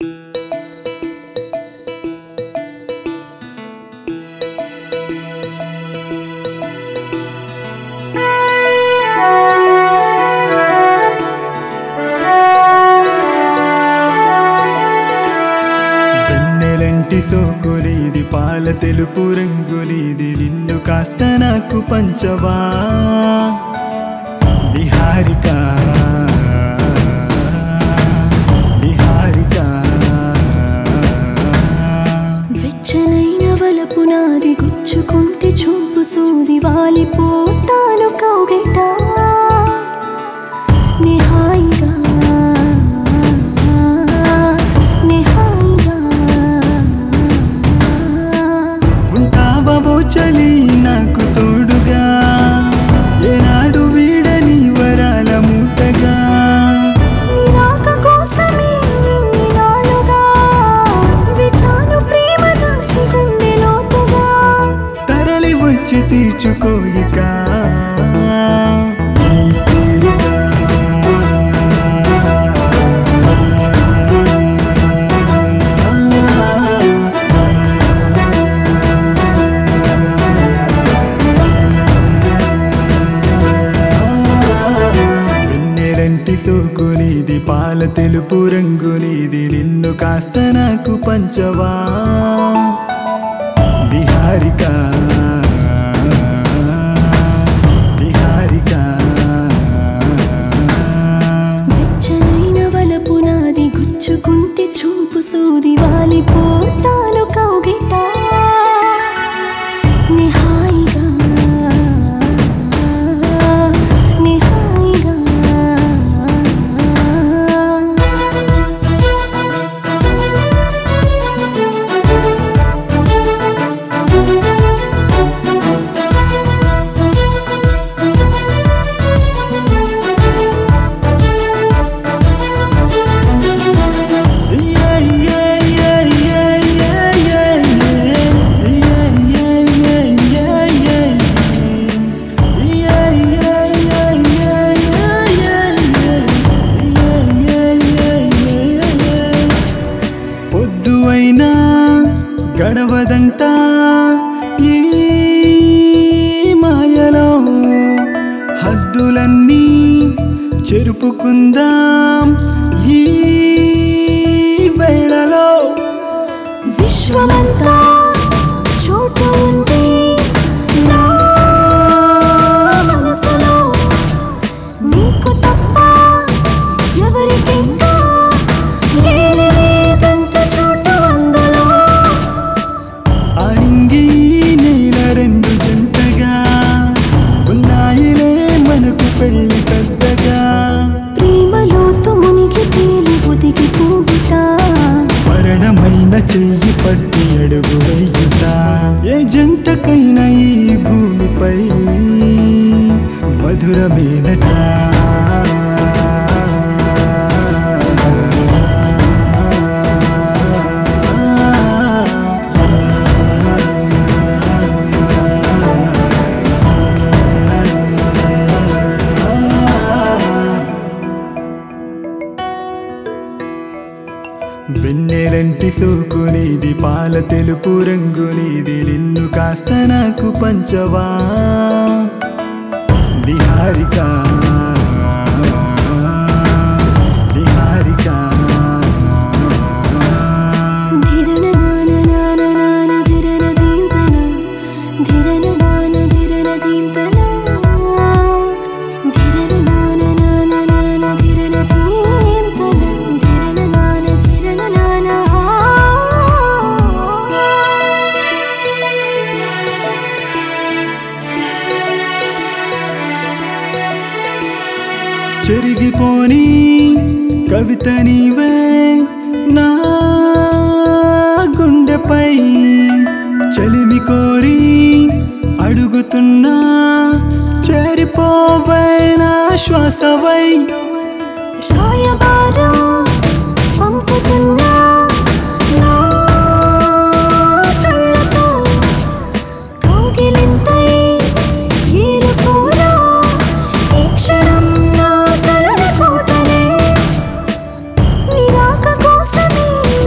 వెన్నెలంటి సోకులీది పాల తెలుపు రంగులీది నిన్ను కాస్త నాకు పంచవా నిహారిక నిహారిక వెచ్చనైన వలపు నాది గుచ్చుకుంటే చూపు సూది వాలిపోతాను కౌగిట నిహాయిగా నిహాయిగా ఉంటావో చలి నాకు తోడుగా ఏనాడు వీడని వరాల మూటగా నిరాక కోసమే ఇన్ని నాళ్ళుగా విచాను ప్రేమ దాచి గుండె లోతుగా తరలి వచ్చి తీర్చుకోయిక నీ తీరిక. వెన్నెలంటి సోకునిది పాల తెలుపు రంగునిది నిన్ను కాస్త నాకు పంచవా నిహారిక నిహారిక వెచ్చనైన వలపు నాది గుచ్చుకుంటే చూపు సూది వాలిపోతాను కౌగిట నిహాయిగా నిహాయిగా పొద్దు అయినా గడవదంట ఈ మాయలో హద్దులన్నీ చెరుపుకుందాం ఈ వేళలో విశ్వమంతా చోటు ఉంది నా మనసులో నీకు తప్ప ఎవరికింకా లేదంత చోటు అందులో ఆరింగి నీల రెండు జంటగా ఉన్నాయిలే మనకు పెళ్లి పెద్దగా ప్రేమలోతు మునిగి తేలి ఒదిగి పోగుట మరణమైన చెయ్యి పట్టి అడుగు వెయ్యుట ఏ జంటకైనా ఈ భూమిపై మధురమేనట వెన్నెలంటి సోకునిది పాల తెలుపు రంగునిది నిన్ను కాస్త నాకు పంచవా నిహారిక నిహారిక ధిరన నాన నాన నాన ధిరన దీంతన ధిరన నాన ధిరన దీంతన ధిరన నాన నాన నాన ధిరన దీంతన ధిరన నాన ధిరన నాన చెరిగిపోని కవిత నీవే నా గుండెపై చలిమి కోరి అడుగుతున్నా చేరిపోవైనా శ్వాసవై రాయబారం పంపుతున్నా నా కళ్ళతో కౌగిలింతై ఏరుకోరా ఈ క్షణం నా తలన కోటనే నిరాక కోసమే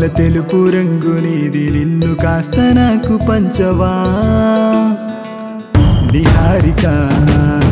తెలుపు రంగు నీది నిన్ను కాస్త నాకు పంచవా నిహారిక